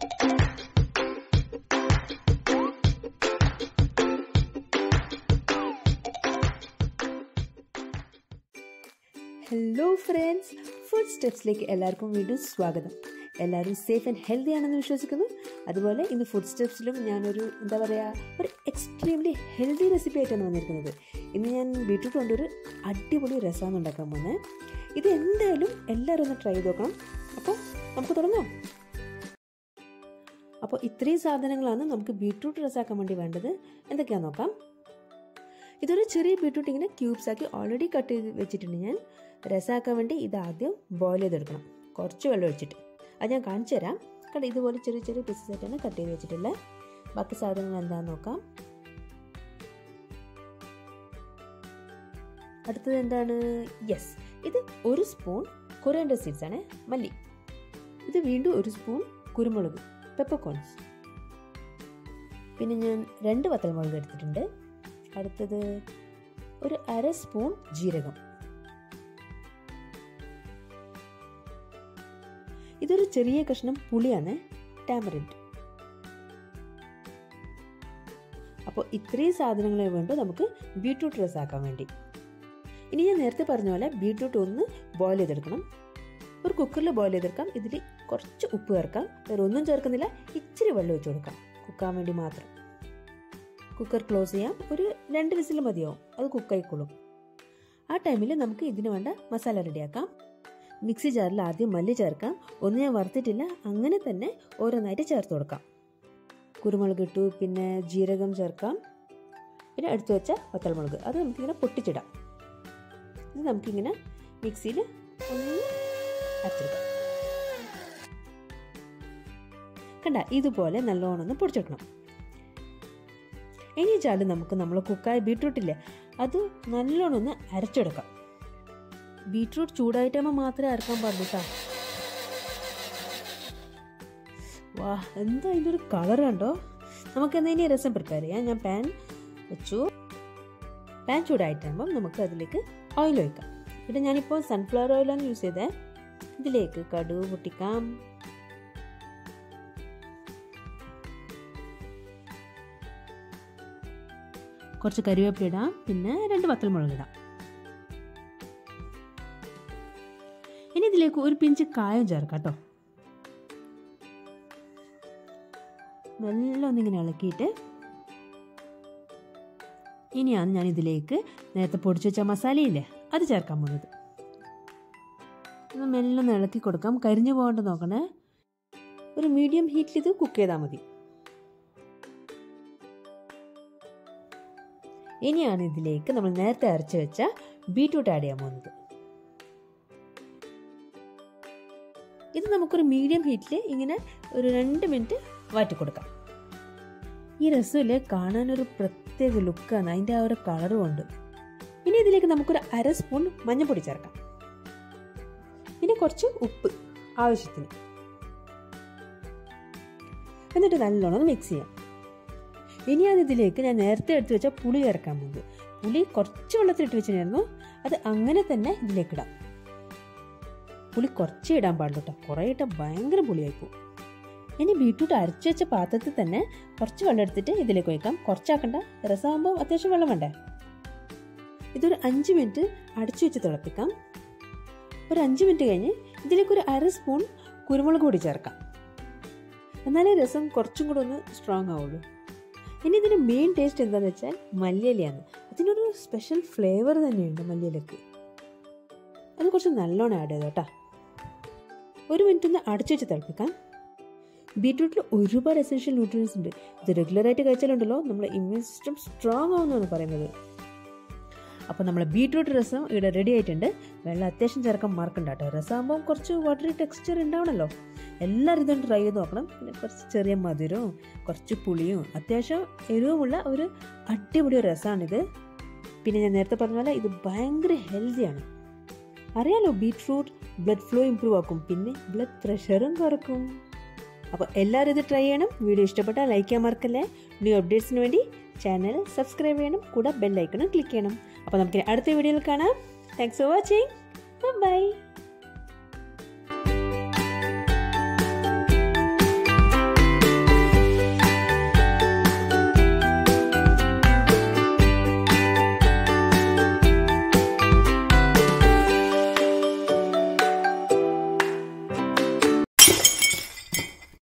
hello friends food സ്റ്റെപ്സിലേക്ക് എല്ലാവർക്കും വീണ്ടും സ്വാഗതം എല്ലാവരും സേഫ് ആൻഡ് ഹെൽത്തി ആണെന്ന് വിശ്വസിക്കുന്നു അതുപോലെ ഇന്ന് ഫുഡ് സ്റ്റെപ്സിലും ഞാനൊരു എന്താ പറയുക ഒരു എക്സ്ട്രീംലി ഹെൽത്തി റെസിപ്പി ആയിട്ടാണ് വന്നിരിക്കുന്നത് ഇന്ന് ഞാൻ ബീട്രൂട്ട് കൊണ്ടൊരു അടിപൊളി രസമാണ് ഉണ്ടാക്കാൻ പോകുന്നത് ഇത് എന്തായാലും എല്ലാവരും ഒന്ന് ട്രൈ ചെയ്ത് നോക്കണം അപ്പോൾ നമുക്ക് തുടങ്ങാം അപ്പോൾ ഇത്രയും സാധനങ്ങളാണ് നമുക്ക് ബീട്രൂട്ട് രസാക്കാൻ വേണ്ടി വേണ്ടത് എന്തൊക്കെയാണെന്ന് നോക്കാം ഇതൊരു ചെറിയ ബീട്രൂട്ട് ഇങ്ങനെ ക്യൂബ്സ് ആക്കി ഓൾറെഡി കട്ട് ചെയ്ത് വെച്ചിട്ടുണ്ട് ഞാൻ രസമാക്കാൻ വേണ്ടി ഇത് ആദ്യം ബോയിൽ ചെയ്തെടുക്കണം കുറച്ച് വെള്ളം ഒഴിച്ചിട്ട് അത് ഞാൻ കാണിച്ചു തരാം കാരണം ഇതുപോലെ ചെറിയ ചെറിയ പീസസ് ആയിട്ടാണ് കട്ട് ചെയ്ത് വെച്ചിട്ടുള്ളത് ബാക്കി സാധനങ്ങൾ എന്താണെന്ന് നോക്കാം അടുത്തത് എന്താണ് യെസ് ഇത് ഒരു സ്പൂൺ കൊറിയൻഡർ സീഡ്സ് ആണ് മല്ലി ഇത് വീണ്ടും ഒരു സ്പൂൺ കുരുമുളക് പെപ്പർകോൺസ് പിന്നെ ഞാൻ രണ്ട് വത്തൽമുളക് എടുത്തിട്ടുണ്ട് അടുത്തത് ഒരു അര സ്പൂൺ ജീരകം ഇതൊരു ചെറിയ കഷ്ണം പുളിയാണ് ടാമറിൻറ്റ് അപ്പോൾ ഇത്രയും സാധനങ്ങളെ വേണ്ടു നമുക്ക് ബീട്രൂട്ട് റസ് ആക്കാൻ വേണ്ടി ഇനി ഞാൻ നേരത്തെ പറഞ്ഞ പോലെ ബീട്രൂട്ട് ഒന്ന് ബോയിൽ ചെയ്തെടുക്കണം ഒരു കുക്കറിൽ ബോയിൽ ചെയ്തെടുക്കാം ഇതിൽ കുറച്ച് ഉപ്പ് ചേർക്കാം വേറെ ഒന്നും ചേർക്കുന്നില്ല ഇച്ചിരി വെള്ളം ഒഴിച്ചു കൊടുക്കാം കുക്കാൻ വേണ്ടി മാത്രം കുക്കർ ക്ലോസ് ചെയ്യാം ഒരു രണ്ട് വിസിൽ മതിയാവും അത് കുക്കായിക്കോളും ആ ടൈമിൽ നമുക്ക് ഇതിന് വേണ്ട മസാല റെഡിയാക്കാം മിക്സി ജാറിൽ ആദ്യം മല്ലി ചേർക്കാം ഒന്നും ഞാൻ വറുത്തിട്ടില്ല അങ്ങനെ തന്നെ ഓരോന്നായിട്ട് ചേർത്ത് കൊടുക്കാം കുരുമുളക് ഇട്ടു പിന്നെ ജീരകം ചേർക്കാം പിന്നെ എടുത്തു വെച്ച വത്തൽമുളക് അത് നമുക്കിങ്ങനെ പൊട്ടിച്ചിടാം ഇത് നമുക്കിങ്ങനെ മിക്സിയിൽ ഒന്ന് അരച്ചെടുക്കാം കണ്ട ഇതുപോലെ നല്ലോണം ഒന്ന് പൊടിച്ചെടുക്കണം ഇനി ചാല് നമുക്ക് നമ്മൾ കുക്കായ ബീട്രൂട്ടില്ലേ അത് നല്ലോണം ഒന്ന് അരച്ചെടുക്കാം ബീട്രൂട്ട് ചൂടായിട്ടാകുമ്പോൾ മാത്രമേ അരക്കാൻ പാടുള്ളൂ കേട്ടോ വാ എന്താ അതിൻ്റെ ഒരു കളർ കണ്ടോ നമുക്ക് എന്താ ഇനി രസം പ്രിപ്പയർ ചെയ്യാം ഞാൻ പാൻ വെച്ചു പാൻ ചൂടായിട്ടാകുമ്പം നമുക്ക് അതിലേക്ക് ഓയിൽ ഒഴിക്കാം ഇവിടെ ഞാനിപ്പോൾ സൺഫ്ലവർ ഓയിലാണ് യൂസ് ചെയ്തത് ഇതിലേക്ക് കടുവ് പൊട്ടിക്കാം കുറച്ച് കരിവേപ്പില ഇടാം പിന്നെ രണ്ട് വത്തൽമുളക് ഇടാം ഇനി ഇതിലേക്ക് ഒരു പിഞ്ച് കായം ചേർക്കാം കേട്ടോ മെല്ലെ ഒന്നിങ്ങനെ ഇളക്കിയിട്ട് ഇനിയാണ് ഞാൻ ഇതിലേക്ക് നേരത്തെ പൊടിച്ചു വെച്ച മസാലയില്ലേ അത് ചേർക്കാൻ പോകുന്നത് ഒന്ന് മെല്ലെ ഒന്ന് ഇളക്കി കൊടുക്കാം കരിഞ്ഞു പോകാണ്ട് നോക്കണേ ഒരു മീഡിയം ഹീറ്റിൽ ഇത് കുക്ക് ചെയ്താൽ മതി ഇനിയാണ് ഇതിലേക്ക് നമ്മൾ നേരത്തെ അരച്ച് വെച്ച ബീട്രൂട്ട് ആഡ് ചെയ്യാൻ പോകുന്നത് ഇത് നമുക്കൊരു മീഡിയം ഹീറ്റിൽ ഇങ്ങനെ ഒരു രണ്ട് മിനിറ്റ് വാറ്റി കൊടുക്കാം ഈ രസമില്ലേ കാണാനൊരു പ്രത്യേക ലുക്കാണ് അതിൻ്റെ ആ ഒരു കളറും ഉണ്ട് ഇനി ഇതിലേക്ക് നമുക്കൊരു അര സ്പൂൺ മഞ്ഞൾപ്പൊടി ചേർക്കാം പിന്നെ കുറച്ച് ഉപ്പ് ആവശ്യത്തിന് എന്നിട്ട് നല്ലോണം മിക്സ് ചെയ്യാം ഇനിയാണ് ഇതിലേക്ക് ഞാൻ നേരത്തെ എടുത്തു വെച്ച പുളി ചേർക്കാൻ പോകുന്നത് പുളി കുറച്ച് വെള്ളത്തിലിട്ട് വെച്ചിട്ടുണ്ടായിരുന്നു അത് അങ്ങനെ തന്നെ ഇതിലേക്ക് ഇടാം പുളി കുറച്ച് ഇടാൻ പാടില്ല കേട്ടോ കുറേ ഇട്ടാൽ ഭയങ്കര പുളിയായിപ്പോവും ഇനി ബീട്രൂട്ട് അരച്ചു വെച്ച പാത്രത്തിൽ തന്നെ കുറച്ച് വെള്ളം എടുത്തിട്ട് ഇതിലേക്ക് ഒഴിക്കാം കുറച്ചാക്കണ്ട രസമാകുമ്പോൾ അത്യാവശ്യം വെള്ളം വേണ്ടേ ഇതൊരു അഞ്ച് മിനിറ്റ് അടച്ചു വെച്ച് തിളപ്പിക്കാം ഒരു അഞ്ച് മിനിറ്റ് കഴിഞ്ഞ് ഇതിലേക്ക് ഒരു അര സ്പൂൺ കുരുമുളക് പൊടി ചേർക്കാം എന്നാലേ രസം കുറച്ചും കൂടെ ഒന്ന് സ്ട്രോങ് ആവുള്ളൂ ഇനി ഇതിൻ്റെ മെയിൻ ടേസ്റ്റ് എന്താണെന്ന് വെച്ചാൽ മല്ലിയിലയാണ് അതിനൊരു സ്പെഷ്യൽ ഫ്ലേവർ തന്നെയുണ്ട് മല്ലിയിലക്ക് അത് കുറച്ച് നല്ലോണം ആഡ് ചെയ്തോ കേട്ടോ ഒരു മിനിറ്റ് ഒന്ന് അടച്ചു വെച്ച് തിളപ്പിക്കാം ബീട്രൂട്ടിൽ ഒരുപാട് എസെൻഷ്യൽ ന്യൂട്രിയൻസ് ഉണ്ട് ഇത് റെഗുലറായിട്ട് കഴിച്ചാലുണ്ടല്ലോ നമ്മുടെ ഇമ്മ്യൂൺ സിസ്റ്റം സ്ട്രോങ് ആവുമെന്നാണ് പറയുന്നത് അപ്പോൾ നമ്മളെ ബീട്രൂട്ട് രസം ഇവിടെ റെഡി ആയിട്ടുണ്ട് വെള്ളം അത്യാവശ്യം ചേർക്കാൻ മറക്കണ്ട കേട്ടോ രസമാകുമ്പോൾ കുറച്ച് വാട്ടറി ടെക്സ്ചർ ഉണ്ടാവണമല്ലോ എല്ലാവരും ഇതൊന്ന് ട്രൈ ചെയ്ത് നോക്കണം പിന്നെ കുറച്ച് ചെറിയ മധുരവും കുറച്ച് പുളിയും അത്യാവശ്യം എരിവുമുള്ള ഒരു അടിപൊളി രസമാണിത് പിന്നെ ഞാൻ നേരത്തെ പറഞ്ഞ പോലെ ഇത് ഭയങ്കര ഹെൽത്തിയാണ് അറിയാലോ ബീട്രൂട്ട് ബ്ലഡ് ഫ്ലോ ഇമ്പ്രൂവ് ആക്കും പിന്നെ ബ്ലഡ് പ്രഷറും കുറക്കും അപ്പോൾ എല്ലാവരും ഇത് ട്രൈ ചെയ്യണം വീഡിയോ ഇഷ്ടപ്പെട്ടാൽ ലൈക്ക് ചെയ്യാൻ മറക്കല്ലേ ന്യൂ അപ്ഡേറ്റ്സിന് വേണ്ടി ചാനൽ സബ്സ്ക്രൈബ് ചെയ്യണം കൂടെ ബെല്ലൈക്കണം ക്ലിക്ക് ചെയ്യണം അപ്പോൾ നമുക്ക് അടുത്ത വീഡിയോയിൽ കാണാം താങ്ക്സ് ഫോർ വാച്ചിങ് ബൈ